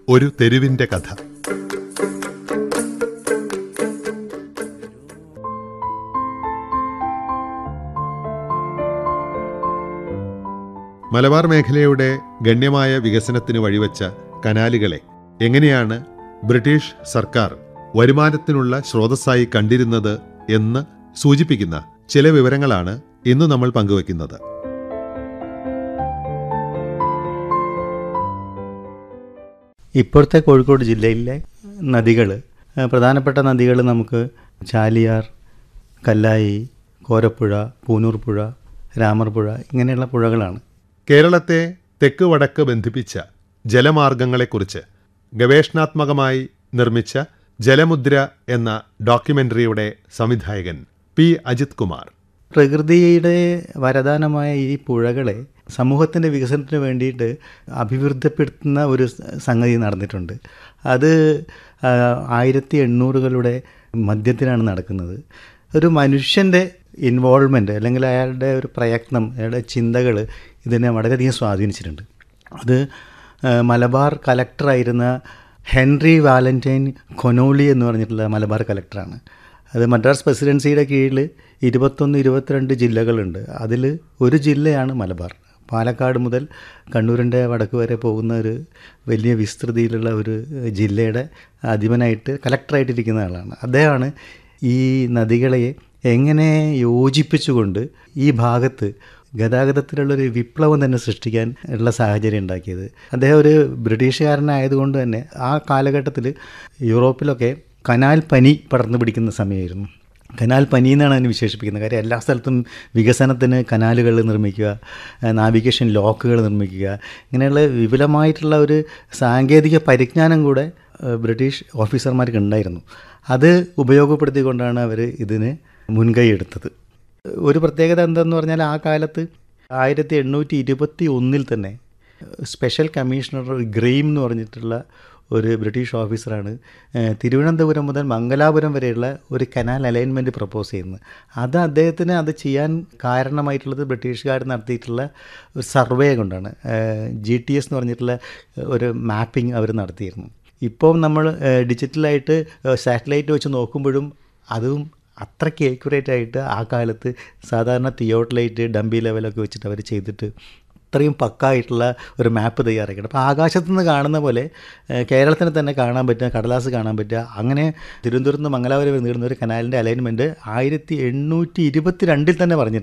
ഒരു തെരുവിന്റെ കഥ മലബാർ മേഖലയുടെ ഗണ്യമായ വികസനത്തിന് വഴിവെച്ച കനാലുകളെ എങ്ങനെയാണ് ബ്രിട്ടീഷ് സർക്കാർ വരുമാനത്തിനുള്ള സ്രോതസ്സായി കണ്ടിരുന്നത് എന്ന് സൂചിപ്പിക്കുന്ന ചില വിവരങ്ങളാണ് ഇന്ന് നമ്മൾ പങ്കുവയ്ക്കുന്നത് ഇപ്പോഴത്തെ കോഴിക്കോട് ജില്ലയിലെ നദികൾ പ്രധാനപ്പെട്ട നദികൾ നമുക്ക് ചാലിയാർ കല്ലായി കോരപ്പുഴ പൂനൂർ പുഴ രാമർ പുഴ ഇങ്ങനെയുള്ള പുഴകളാണ് കേരളത്തെ തെക്ക് വടക്ക് ബന്ധിപ്പിച്ച ജലമാർഗങ്ങളെക്കുറിച്ച് ഗവേഷണാത്മകമായി നിർമ്മിച്ച ജലമുദ്ര എന്ന ഡോക്യുമെന്ററിയുടെ സംവിധായകൻ പി അജിത് കുമാർ പ്രകൃതിയുടെ വരദാനമായ ഈ പുഴകളെ സമൂഹത്തിൻ്റെ വികസനത്തിന് വേണ്ടിയിട്ട് അഭിവൃദ്ധിപ്പെടുത്തുന്ന ഒരു സ- സംഗതി നടന്നിട്ടുണ്ട് അത് ആ, ആയിരത്തി എണ്ണൂറുകളുടെ മധ്യത്തിലാണ് നടക്കുന്നത് ഒരു മനുഷ്യൻ്റെ ഇൻവോൾവ്മെൻറ്റ് അല്ലെങ്കിൽ അയാളുടെ ഒരു പ്രയത്നം അയാളുടെ ചിന്തകൾ ഇതിനെ വളരെയധികം സ്വാധീനിച്ചിട്ടുണ്ട് അത് ആ, മലബാർ കലക്ടറായിരുന്ന ഹെൻറി വാലന്റൈൻ കൊനോളി എന്ന് പറഞ്ഞിട്ടുള്ള മലബാർ കലക്ടറാണ് അത് മദ്രാസ് പ്രസിഡൻസിയുടെ കീഴിൽ ഇരുപത്തൊന്ന് ഇരുപത്തിരണ്ട് ജില്ലകളുണ്ട് അതിൽ ഒരു ജില്ലയാണ് മലബാർ പാലക്കാട് മുതൽ കണ്ണൂരിൻ്റെ വടക്ക് വരെ പോകുന്ന ഒരു വലിയ വിസ്തൃതിയിലുള്ള ഒരു ജില്ലയുടെ അധിപനായിട്ട് കലക്ടറായിട്ടിരിക്കുന്ന ആളാണ് അദ്ദേഹമാണ് ഈ നദികളെ എങ്ങനെ യോജിപ്പിച്ചുകൊണ്ട് ഈ ഭാഗത്ത് ഗതാഗതത്തിലുള്ളൊരു വിപ്ലവം തന്നെ സൃഷ്ടിക്കാൻ ഉള്ള സാഹചര്യം ഉണ്ടാക്കിയത് അദ്ദേഹം ഒരു ബ്രിട്ടീഷുകാരനായതുകൊണ്ട് തന്നെ ആ കാലഘട്ടത്തിൽ യൂറോപ്പിലൊക്കെ കനാൽ പനി പടർന്നു പിടിക്കുന്ന സമയമായിരുന്നു കനാൽ പനി എന്നാണ് അതിന് വിശേഷിപ്പിക്കുന്നത് കാര്യം എല്ലാ സ്ഥലത്തും വികസനത്തിന് കനാലുകൾ നിർമ്മിക്കുക നാവിഗേഷൻ ലോക്കുകൾ നിർമ്മിക്കുക ഇങ്ങനെയുള്ള വിപുലമായിട്ടുള്ള ഒരു സാങ്കേതിക പരിജ്ഞാനം കൂടെ ഏഹ്, ബ്രിട്ടീഷ് ഓഫീസർമാർക്ക് ഉണ്ടായിരുന്നു അത് ഉപയോഗപ്പെടുത്തിക്കൊണ്ടാണ് അവർ ഇതിന് മുൻകൈ എടുത്തത് ഒരു പ്രത്യേകത എന്തെന്ന് പറഞ്ഞാൽ ആ കാലത്ത് ആയിരത്തി എണ്ണൂറ്റി ഇരുപത്തി ഒന്നിൽ തന്നെ സ്പെഷ്യൽ കമ്മീഷണർ ഗ്രെയിം എന്ന് പറഞ്ഞിട്ടുള്ള ഒരു ബ്രിട്ടീഷ് ഓഫീസറാണ് ഏഹ്, തിരുവനന്തപുരം മുതൽ മംഗലാപുരം വരെയുള്ള ഒരു കനാൽ അലൈൻമെൻറ്റ് പ്രപ്പോസ് ചെയ്യുന്നത് അത് അദ്ദേഹത്തിന് അത് ചെയ്യാൻ കാരണമായിട്ടുള്ളത് ബ്രിട്ടീഷുകാർ നടത്തിയിട്ടുള്ള ഒരു സർവേ കൊണ്ടാണ് ജി ടി എസ് എന്ന് പറഞ്ഞിട്ടുള്ള ഒരു മാപ്പിംഗ് അവർ നടത്തിയിരുന്നു ഇപ്പം നമ്മൾ ഡിജിറ്റലായിട്ട് സാറ്റലൈറ്റ് വെച്ച് നോക്കുമ്പോഴും അതും അത്രയ്ക്ക് ഏക്യുറേറ്റ് ആയിട്ട് ആ കാലത്ത് സാധാരണ തിയോട്ടലൈറ്റ് ഡംബി ലെവലൊക്കെ വെച്ചിട്ട് അവർ ചെയ്തിട്ട് അത്രയും പക്കായിട്ടുള്ള ഒരു മാപ്പ് തയ്യാറാക്കിയിട്ട് അപ്പോൾ ആകാശത്തു നിന്ന് കാണുന്ന പോലെ ഏഹ്, കേരളത്തിന് തന്നെ കാണാൻ പറ്റുക കടലാസ് കാണാൻ പറ്റുക അങ്ങനെ തിരുവനന്തപുരത്ത് നിന്ന് മംഗലാപുരം വരെ നീളുന്ന ഒരു കനാലിൻ്റെ അലൈൻമെൻറ്റ് ആയിരത്തി എണ്ണൂറ്റി ഇരുപത്തി രണ്ടിൽ തന്നെ പറഞ്ഞിട്ടുണ്ട്